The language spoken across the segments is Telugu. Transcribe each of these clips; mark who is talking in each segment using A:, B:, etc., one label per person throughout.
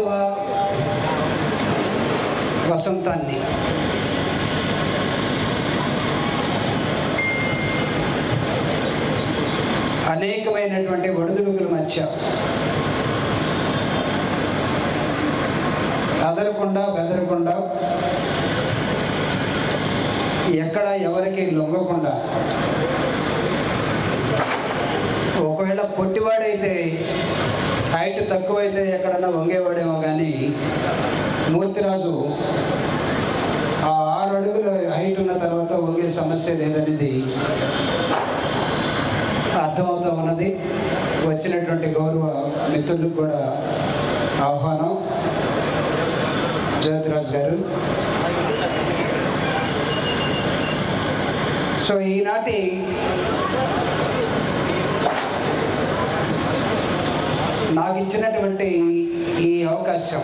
A: వసంతాన్ని అనేకమైనటువంటి ఒడిదుడుకుల మధ్య అదరకుండా బెదరకుండా ఎక్కడ ఎవరికి లొంగకుండా ఒకవేళ పొట్టివాడైతే హైట్ తక్కువైతే ఎక్కడన్నా వంగేవాడేమో కానీ మూర్తిరాజు ఆ ఆరు అడుగుల హైట్ ఉన్న తర్వాత వంగే సమస్య లేదనేది అర్థమవుతా ఉన్నది వచ్చినటువంటి గౌరవ మిత్రులకు కూడా ఆహ్వానం జ్యోతిరాజ్ గారు సో ఈనాటి నాకు ఇచ్చినటువంటి ఈ అవకాశం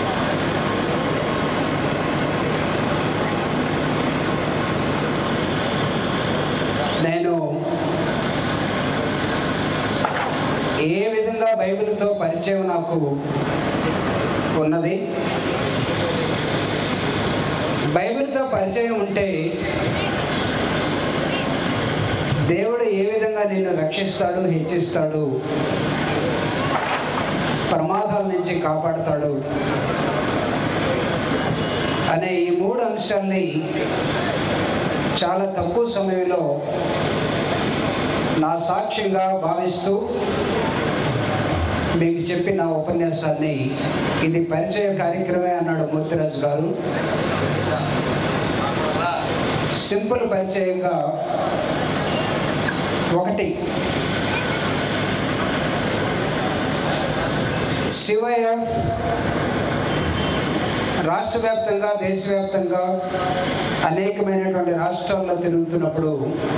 A: నేను ఏ విధంగా బైబిల్తో పరిచయం నాకు ఉన్నది బైబిల్తో పరిచయం ఉంటే దేవుడు ఏ విధంగా నిన్ను రక్షిస్తాడు హెచ్చిస్తాడు ప్రమాదాల నుంచి కాపాడుతాడు అనే ఈ మూడు అంశాల్ని చాలా తక్కువ సమయంలో నా సాక్ష్యంగా భావిస్తూ మీకు చెప్పిన ఉపన్యాసాన్ని ఇది పరిచయ కార్యక్రమే అన్నాడు మూర్తిరాజు గారు సింపుల్ పరిచయంగా ఒకటి శివయ్య రాష్ట్ర వ్యాప్తంగా దేశవ్యాప్తంగా అనేకమైనటువంటి రాష్ట్రాల్లో తిరుగుతున్నప్పుడు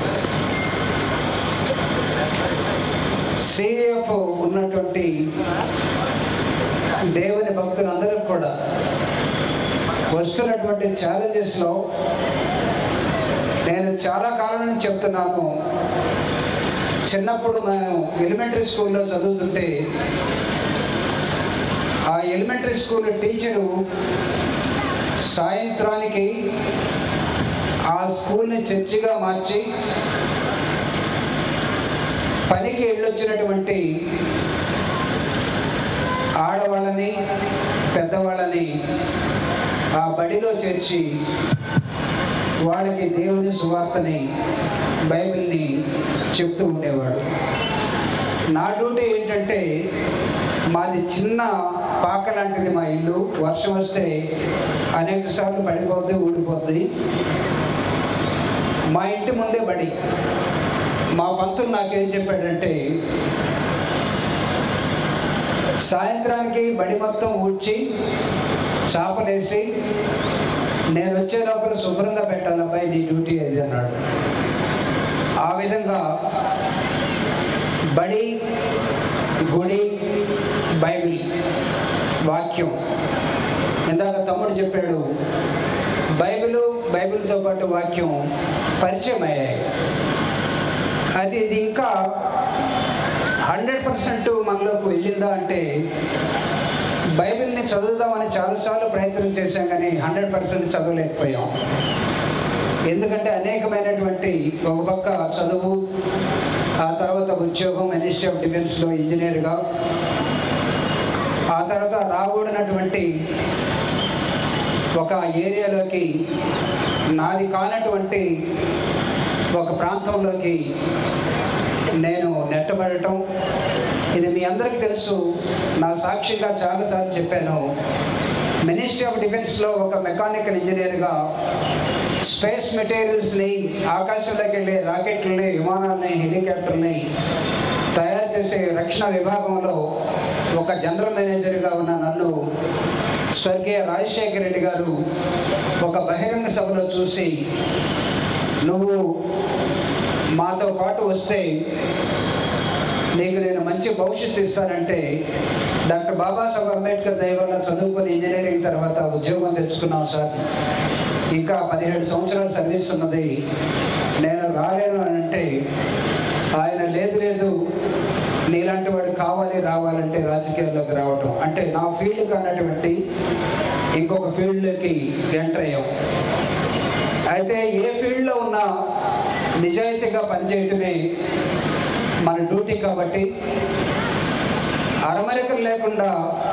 A: సిఎఫ్ ఉన్నటువంటి దేవుని భక్తులందరూ కూడా వస్తున్నటువంటి ఛాలెంజెస్లో నేను చాలా కాలం నుంచి చెప్తున్నాను చిన్నప్పుడు నేను ఎలిమెంటరీ స్కూల్లో చదువుతుంటే ఆ ఎలిమెంటరీ స్కూల్ టీచరు సాయంత్రానికి ఆ స్కూల్ని చర్చిగా మార్చి పనికి వెళ్ళొచ్చినటువంటి ఆడవాళ్ళని పెద్దవాళ్ళని ఆ బడిలో చేర్చి వాళ్ళకి దేవుని సువార్తని బైబిల్ని చెప్తూ ఉండేవాడు నా డ్యూటీ ఏంటంటే మాది చిన్న పాక లాంటిది మా ఇల్లు వర్షం వస్తే అనేక సార్లు పడిపోద్ది ఊడిపోద్ది మా ఇంటి ముందే బడి మా పంతులు నాకేం చెప్పాడంటే సాయంత్రానికి బడి మొత్తం ఊడ్చి చాపలేసి నేను వచ్చే లోపల శుభ్రంగా పెట్టాలి అబ్బాయి నీ డ్యూటీ అది అన్నాడు ఆ విధంగా బడి గుడి బైబిల్ వాక్యం ఇందాక తమ్ముడు చెప్పాడు బైబిల్ బైబిల్తో పాటు వాక్యం పరిచయం అయ్యాయి అది ఇది ఇంకా హండ్రెడ్ పర్సెంట్ మనలోకి వెళ్ళిందా అంటే బైబిల్ని చదువుదామని చాలాసార్లు ప్రయత్నం చేశాం కానీ హండ్రెడ్ పర్సెంట్ చదవలేకపోయాం ఎందుకంటే అనేకమైనటువంటి ఒక పక్క చదువు ఆ తర్వాత ఉద్యోగం మినిస్ట్రీ ఆఫ్ డిఫెన్స్లో ఇంజనీర్గా ఆ తర్వాత రాబోడినటువంటి ఒక ఏరియాలోకి నాది కానటువంటి ఒక ప్రాంతంలోకి నేను నెట్టబడటం ఇది మీ అందరికీ తెలుసు నా సాక్షిగా చాలాసార్లు చెప్పాను మినిస్ట్రీ ఆఫ్ డిఫెన్స్లో ఒక మెకానికల్ ఇంజనీర్గా స్పేస్ మెటీరియల్స్ని ఆకాశంలోకి వెళ్ళే రాకెట్లని విమానాలని హెలికాప్టర్ని తయారు చేసే రక్షణ విభాగంలో ఒక జనరల్ మేనేజర్గా ఉన్న నన్ను స్వర్గీయ రాజశేఖర రెడ్డి గారు ఒక బహిరంగ సభలో చూసి నువ్వు మాతో పాటు వస్తే నీకు నేను మంచి భవిష్యత్తు ఇస్తానంటే డాక్టర్ బాబాసాహెబ్ అంబేద్కర్ దయ వల్ల చదువుకుని ఇంజనీరింగ్ తర్వాత ఉద్యోగం తెచ్చుకున్నాం సార్ ఇంకా పదిహేడు సంవత్సరాల సర్వీస్ ఉన్నది నేను రాలేను అని అంటే ఆయన లేదు లేదు నీలాంటి వాడు కావాలి రావాలంటే రాజకీయాల్లోకి రావటం అంటే నా ఫీల్డ్ కానటువంటి ఇంకొక ఫీల్డ్లోకి ఎంటర్ అయ్యాం అయితే ఏ ఫీల్డ్లో ఉన్నా నిజాయితీగా పనిచేయటమే మన డ్యూటీ కాబట్టి అరమరికలు లేకుండా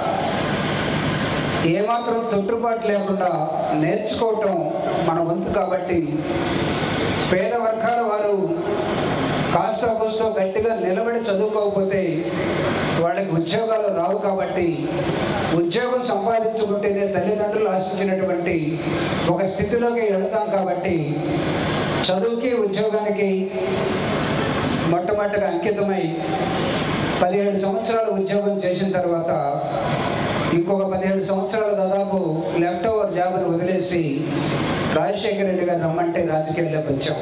A: ఏమాత్రం తొట్టుబాటు లేకుండా నేర్చుకోవటం మన వంతు కాబట్టి పేద వర్గాల వారు కాస్త కూస్తో గట్టిగా నిలబడి చదువుకోకపోతే వాళ్ళకి ఉద్యోగాలు రావు కాబట్టి ఉద్యోగం సంపాదించుకుంటేనే తల్లిదండ్రులు ఆశించినటువంటి ఒక స్థితిలోకి వెళ్తాం కాబట్టి చదువుకి ఉద్యోగానికి మొట్టమొదటిగా అంకితమై పదిహేడు సంవత్సరాలు ఉద్యోగం చేసిన తర్వాత ఇంకొక పదిహేడు సంవత్సరాలు దాదాపు లెఫ్ట్ ఓవర్ జాబ్ని వదిలేసి రాజశేఖర రెడ్డి గారు రమ్మంటే రాజకీయాల్లోకి వచ్చాం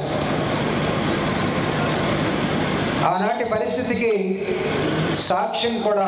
A: ఆనాటి పరిస్థితికి సాక్ష్యం కూడా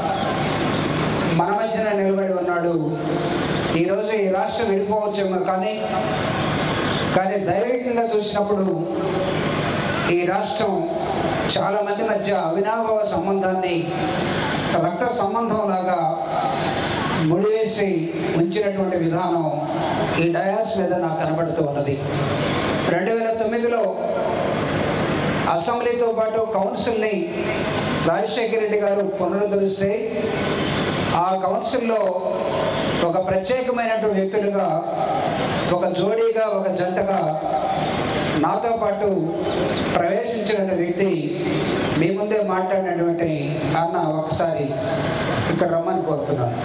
A: మన మధ్యన నిలబడి ఉన్నాడు ఈరోజు ఈ రాష్ట్రం విడిపోవచ్చేమో కానీ కానీ దైవికంగా చూసినప్పుడు ఈ రాష్ట్రం చాలా మంది మధ్య అవినాభావ సంబంధాన్ని రక్త సంబంధం లాగా ముడివేసి ఉంచినటువంటి విధానం ఈ డయాస్ మీద నాకు కనబడుతూ ఉన్నది రెండు వేల తొమ్మిదిలో అసెంబ్లీతో పాటు కౌన్సిల్ని రాజశేఖర రెడ్డి గారు పునరుద్ధరిస్తే ఆ కౌన్సిల్లో ఒక ప్రత్యేకమైనటువంటి వ్యక్తులుగా ఒక జోడీగా ఒక జంటగా నాతో పాటు ప్రవేశించిన వ్యక్తి మీ ముందే మాట్లాడినటువంటి అన్న ఒకసారి ఇక్కడ రమ్మని కోరుతున్నాను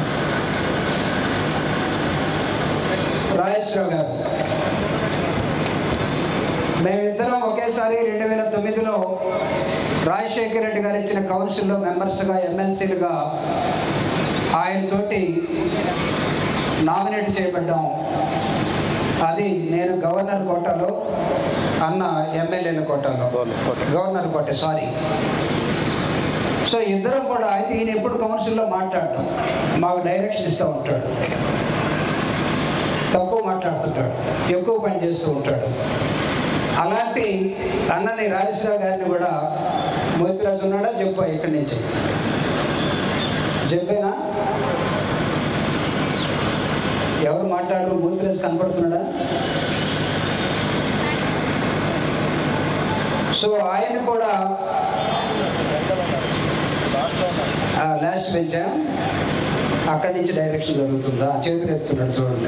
A: రాజేశ్వరరావు గారు మేమిద్దరం ఒకేసారి రెండు వేల తొమ్మిదిలో రాజశేఖర రెడ్డి గారు ఇచ్చిన కౌన్సిల్లో మెంబర్స్గా ఎమ్మెల్సీలుగా ఆయనతోటి నామినేట్ చేయబడ్డాం అది నేను గవర్నర్ కోటాలో అన్న ఎమ్మెల్యేల కోటాలో గవర్నర్ కోట సారీ సో ఇద్దరం కూడా అయితే ఈయన ఎప్పుడు కౌన్సిల్లో మాట్లాడటం మాకు డైరెక్షన్ ఇస్తూ ఉంటాడు తక్కువ మాట్లాడుతుంటాడు ఎక్కువ పని చేస్తూ ఉంటాడు అలాంటి అన్నని రాజేశ్వరరావు గారిని కూడా మోతిరాజు ఉన్నాడా చెప్పు ఇక్కడి నుంచి చెప్పేనా ఎవరు మాట్లాడరు మోతిరాజు కనపడుతున్నాడా సో ఆయన కూడా లాస్ట్ బెంచా అక్కడి నుంచి డైరెక్షన్ జరుగుతుందా చేతులు ఎత్తున్నాడు చూడండి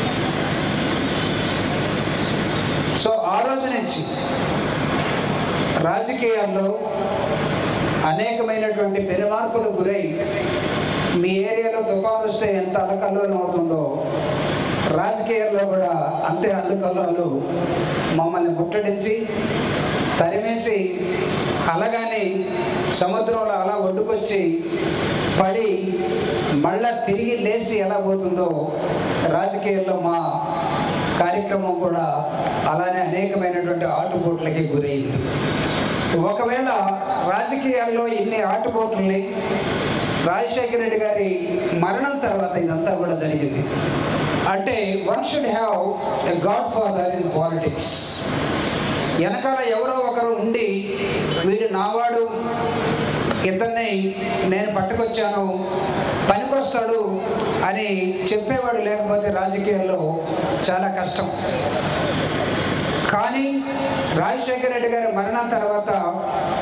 A: సో ఆ రోజు నుంచి రాజకీయాల్లో అనేకమైనటువంటి పెనుమార్పులు గురై మీ ఏరియాలో తుఫాను వస్తే ఎంత అలకల్లోలం అవుతుందో రాజకీయాల్లో కూడా అంతే అల్లుకల్లోలు మమ్మల్ని ముట్టడించి తరిమేసి అలాగని సముద్రంలో అలా ఒడ్డుకొచ్చి పడి మళ్ళా తిరిగి లేచి ఎలా పోతుందో రాజకీయాల్లో మా కార్యక్రమం కూడా అలానే అనేకమైనటువంటి ఆటుపోట్లకి గురైంది ఒకవేళ రాజకీయాల్లో ఇన్ని ఆటుపోట్లని రాజశేఖర రెడ్డి గారి మరణం తర్వాత ఇదంతా కూడా జరిగింది అంటే one should have a godfather in politics వెనకాల ఎవరో ఒకరు ఉండి వీడు నావాడు ఇతన్ని నేను పట్టుకొచ్చాను పనికొస్తాడు అని చెప్పేవాడు లేకపోతే రాజకీయాల్లో చాలా కష్టం కానీ రాజశేఖర రెడ్డి గారి మరణం తర్వాత